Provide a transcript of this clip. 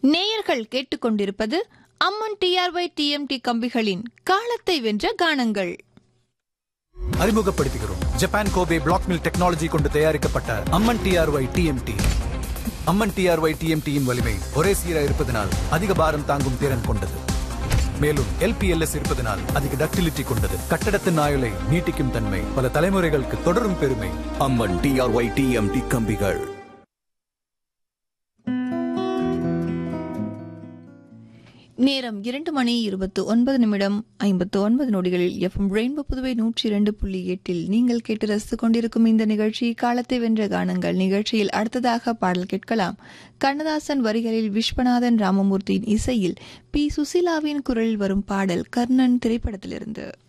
நேயர்கள் கேட்டுக்கொண்டிருப்பது அம்மன் TRY TMT கம்பிகளின் காலத்தை வென்ற கானங்கள் அறிமுகப்படுத்துகிறோம் Japan Kobe black mill technology கொண்டு தயாரிக்கப்பட்ட Amman TRY TMT Amman TRY டிஎம்டியின் வலிமை ஒரே சீரா இருப்பதனால் அதிக பாரம் தாங்கும் திறன் கொண்டது மேலும் எல்பிஎல்எஸ் இருப்பதனால் அதிக டக்டிலிட்டி கொண்டது கட்டடத்தின் ஆயுளை நீட்டிக்கும் தன்மை பல தலைமுறைகளுக்கு தொடரும் பெருமை அம்மன் டிஆர்ஒய் டிஎம்டி கம்பிகள் நேரம் இரண்டு மணி இருபத்து ஒன்பது நிமிடம் ஐம்பத்து ஒன்பது நொடிகளில் எஃப்எம் ரெயின்போ புதுவை நூற்றி இரண்டு புள்ளி எட்டில் நீங்கள் கேட்டு ரசித்துக் கொண்டிருக்கும் இந்த நிகழ்ச்சி காலத்தை வென்ற கானங்கள் நிகழ்ச்சியில் அடுத்ததாக பாடல் கேட்கலாம் கண்ணதாசன் வரிகளில் விஸ்வநாதன் ராமமூர்த்தியின் இசையில் பி சுசீலாவின் குரலில் வரும் பாடல் கர்ணன் திரைப்படத்திலிருந்து